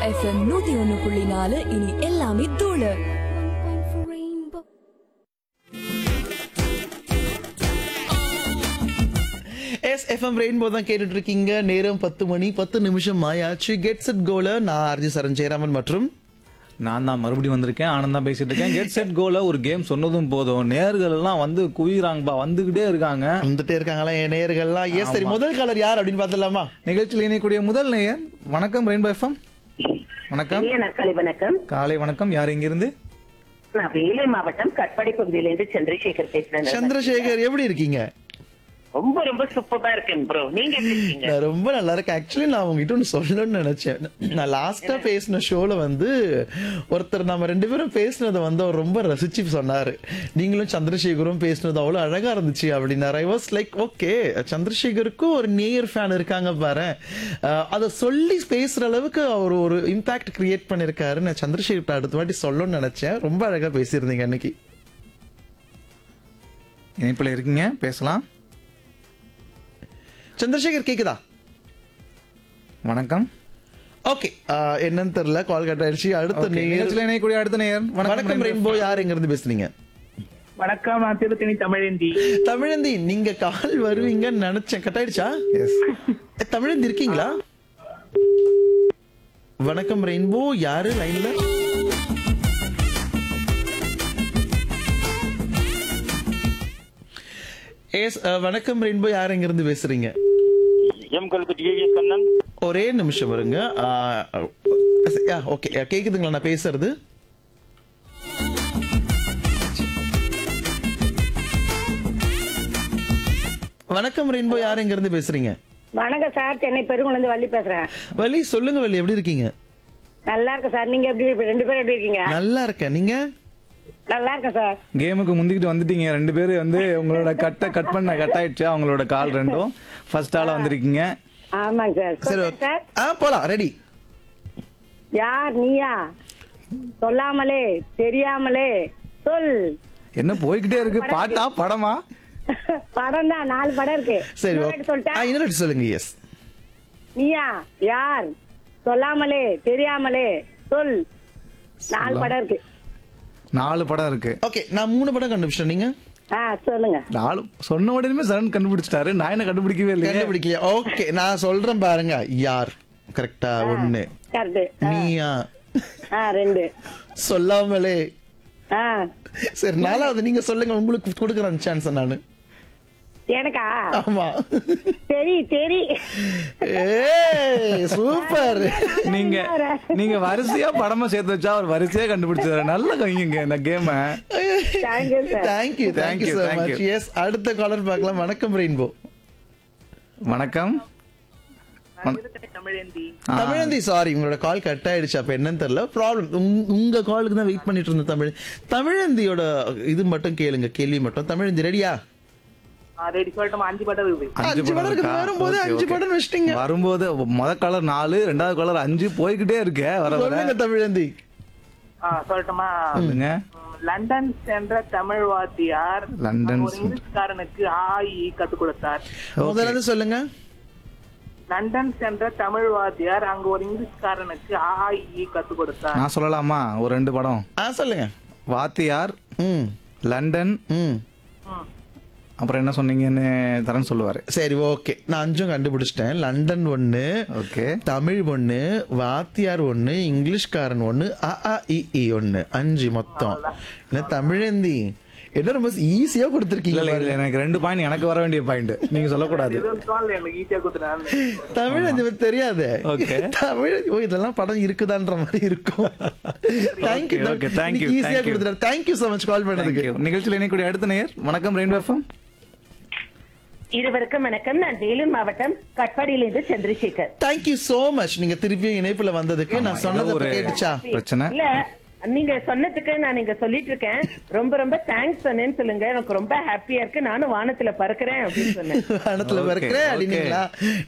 FM நூத்தி ஒண்ணு புள்ளி நாலு இனி எல்லாமே தூளு எஸ் எஃப்எம் ரெயின்போ தான் கேட்டுட்டு இருக்கீங்க நேரம் பத்து மணி பத்து நிமிஷம் ஆயாச்சு கெட் செட் கோல நான் ஆர்ஜி சரண் ஜெயராமன் மற்றும் நான் தான் மறுபடியும் வந்திருக்கேன் ஆனந்தா பேசிட்டு இருக்கேன் கெட் செட் கோல ஒரு கேம் சொன்னதும் போதும் நேர்கள் எல்லாம் வந்து குவிறாங்கப்பா வந்துகிட்டே இருக்காங்க வந்துட்டே இருக்காங்களா என் நேயர்கள்லாம் எஸ் சரி முதல் காலர் யார் அப்படின்னு பார்த்துலாமா நிகழ்ச்சியில் இணையக்கூடிய முதல் நேயர் வணக்கம் ரெயின்போ எஃப்எம் வணக்கம் இனிய நாட்காலை வணக்கம் காலை வணக்கம் யார் இங்கிருந்து நான் வேலூர் மாவட்டம் கட்பாடி பகுதியிலிருந்து சந்திரசேகர் பேசுறேன் சந்திரசேகர் எப்படி இருக்கீங்க ரொம்ப ரொம்ப சூப்பரா இருக்கேன் ப்ரோ நீங்க எப்படி இருக்கீங்க நான் ரொம்ப நல்லா இருக்கேன் ஆக்சுவலி நான் உங்ககிட்ட ஒன்று சொல்லணும்னு நினைச்சேன் நான் லாஸ்டா பேசின ஷோல வந்து ஒருத்தர் நம்ம ரெண்டு பேரும் பேசினதை வந்து அவர் ரொம்ப ரசிச்சு சொன்னாரு நீங்களும் சந்திரசேகரும் பேசினது அவ்வளவு அழகா இருந்துச்சு அப்படின்னாரு ஐ வாஸ் லைக் ஓகே சந்திரசேகருக்கும் ஒரு நேயர் ஃபேன் இருக்காங்க பாரு அஹ், அதை சொல்லி பேசுற அளவுக்கு அவர் ஒரு இம்பாக்ட் கிரியேட் பண்ணிருக்காரு நான் சந்திரசேகர்கிட்ட அடுத்த வாட்டி சொல்லணும்னு நினைச்சேன் ரொம்ப அழகா பேசியிருந்தீங்க அன்னைக்கு இணைப்பில் இருக்கீங்க பேசலாம் சந்திரசேகர் கேக்குதா வணக்கம் ஓகே என்னன்னு தெரியல கால் கட் ஆயிடுச்சு அடுத்த Okay, நேயர் நிகழ்ச்சியில் இணையக்கூடிய அடுத்த நேயர் வணக்கம் ரெயின்போ யார் எங்க இருந்து பேசுறீங்க வணக்கம் நான் திருத்தணி தமிழேந்தி தமிழந்தி நீங்க கால் வருவீங்கன்னு நினைச்சேன் கட் ஆயிடுச்சா எஸ் ஏ, தமிழந்தி இருக்கீங்களா வணக்கம் ரெயின்போ யாரு லைன்ல எஸ் வணக்கம் ரெயின்போ யார் எங்க இருந்து பேசுறீங்க எம் கல்கு டிவிஎஸ் கண்ணன் ஒரே நிமிஷம் வருங்க ஓகே கேக்குதுங்களா நான் பேசுறது வணக்கம் ரெயின்போ யார் எங்க இருந்து பேசுறீங்க வணக்கம் சார் சென்னை பெருங்குளந்து வள்ளி பேசுறேன் வலி சொல்லுங்க வலி எப்படி இருக்கீங்க நல்லா இருக்கேன் சார் நீங்க எப்படி ரெண்டு பேரும் எப்படி இருக்கீங்க நல்லா இருக்கேன் நீங்க நல்லா இருக்கேன் சார் கேமுக்கு முந்திக்கிட்டு வந்துட்டீங்க ரெண்டு பேரும் வந்து உங்களோட கட்டை கட் பண்ண கட் ஆயிடுச்சு அவங்களோட கால் ரெண்டும் ஃபர்ஸ்ட் ஆளா வந்திருக்கீங்க ஆமாங்க சார் சரி சொல்லுங்க okay. சார் ஆ போலாம் ரெடி யார் நீயா சொல்லாமலே தெரியாமலே சொல் என்ன போய்கிட்டே இருக்கு பாட்டா படமா படம் தான் நாலு படம் இருக்கு சரி இன்னொரு ஓகே வாட்டி சொல்லிட்டா ஆ இன்னொரு வாட்டி சொல்லுங்க எஸ் நீயா யார் சொல்லாமலே தெரியாமலே சொல் நாலு படம் இருக்கு நாலு படம் இருக்கு ஓகே நான் மூணு படம் கண்டுபிடிச்சேன் நீங்க ஆ சொல்லுங்க நாலு சொன்ன உடனே சரண் கண்டுபிடிச்சிட்டாரு நான் என்ன கண்டுபிடிக்கவே இல்லையே கண்டுபிடிக்கலையா ஓகே நான் சொல்றேன் பாருங்க யார் கரெக்டா ஒண்ணு கரெக்ட் நீயா ஆ ரெண்டு சொல்லாமலே ஆ சரி நாலாவது நீங்க சொல்லுங்க உங்களுக்கு கொடுக்குறேன் சான்ஸ் நானு எனக்கா ஆமா சரி சரி ஏய் சூப்பர் நீங்க நீங்க வரிசையா படமா சேர்த்து வச்சா அவர் வரிசையா கண்டுபிடிச்சாரு நல்ல கைங்க இந்த கேம thank you sir thank you Thank thank you you, so thank much you. Yes அடுத்த காலர் பார்க்கலாம் வணக்கம் ரெயின்போ வணக்கம் தமிழேந்தி ஆ, தமிழந்தி சாரி உங்களோட கால் கட் ஆயிடுச்சு அப்ப என்னன்னு தெரியல ப்ராப்ளம் உங்க காலுக்கு தான் வெயிட் பண்ணிட்டு இருந்த தமிழ் தமிழந்தியோட இது மட்டும் கேளுங்க கேள்வி மட்டும் தமிழந்தி ரெடியா ரெடி சொல்லட்டுமா அஞ்சு படம் இருக்கு அஞ்சு படம் இருக்குது. இருக்கா? வரும்போது Okay, அஞ்சு okay. படம் வச்சிட்டீங்க. வரும்போது முத கலர் நாலு ரெண்டாவது கலர் அஞ்சு போய்கிட்டே இருக்க வர வர சொல்லுங்க தமிழந்தி ஆ, சொல்லட்டுமா சொல்லுங்க ம், லண்டன் சென்ற தமிழ் வாத்தியார் லண்டன் ஒரு இங்கிலீஷ்காரனுக்கு ஆஇ கத்துக் கொடுத்தார் முதல்ல இருந்து சொல்லுங்க லண்டன் சென்ற தமிழ் வாத்தியார் அங்க ஒரு இங்கிலீஷ்காரனுக்கு ஆஇ கத்துக் கொடுத்தார் நான் சொல்லலாமா ஒரு ரெண்டு படம் ஆ சொல்லுங்க வாத்தியார் ம் லண்டன் ம் ம். அப்புறம் என்ன சொன்னீங்கன்னு தரேன் சொல்லுவாரு சரி ஓகே நான் அஞ்சும் கண்டுபிடிச்சிட்டேன் லண்டன் ஒண்ணு ஓகே தமிழ் ஒண்ணு வாத்தியார் ஒண்ணு இங்கிலீஷ்காரன் ஒண்ணு அ ஆ இ ஈ ஒண்ணு அஞ்சு மொத்தம் என்ன தமிழந்தி என்ன ரொம்ப ஈஸியா இல்ல கொடுத்துருக்கீங்க இல்ல இல்ல எனக்கு ரெண்டு பாயிண்ட் எனக்கு வர வேண்டிய பாயிண்ட் நீங்க சொல்லக்கூடாது இது தோணல எனக்கு ஈஸியா கொடுத்துட்டாங்க தமிழ் இது தெரியாது Okay. தமிழ் ஓ இதெல்லாம் படம் இருக்குதான்ற மாதிரி இருக்கும் thank you Okay, okay, thank you, ஈஸியா thank you. கொடுத்துட்டாரு தேங்க்யூ so மச் கால் பண்ணதுக்கு Thank you. நிகழ்ச்சியில் இணைக்கூடிய அடுத்த நேயர் வணக்கம் ரெயின்போ எஃப்எம் இருவருக்கும் வணக்கம் நான் வேலூர் மாவட்டம் கட்பாடியிலிருந்து சந்திரசேகர் தேங்க்யூ so மச் நீங்க திருப்பியும் இணைப்புல வந்ததுக்கு நான் சொன்னது ஒரு அப்ப கேட்டுச்சா பிரச்சனை இல்ல நீங்க சொன்னதுக்கு நான் இங்க சொல்லிட்டு இருக்கேன் ரொம்ப ரொம்ப தேங்க்ஸ் சொன்னேன்னு சொல்லுங்க எனக்கு ரொம்ப ஹாப்பியா இருக்கு நானும் வானத்துல பறக்குறேன் அப்படின்னு சொன்னேன் வானத்துல Okay, பிறக்கிறேன் okay. அப்படின்னீங்களா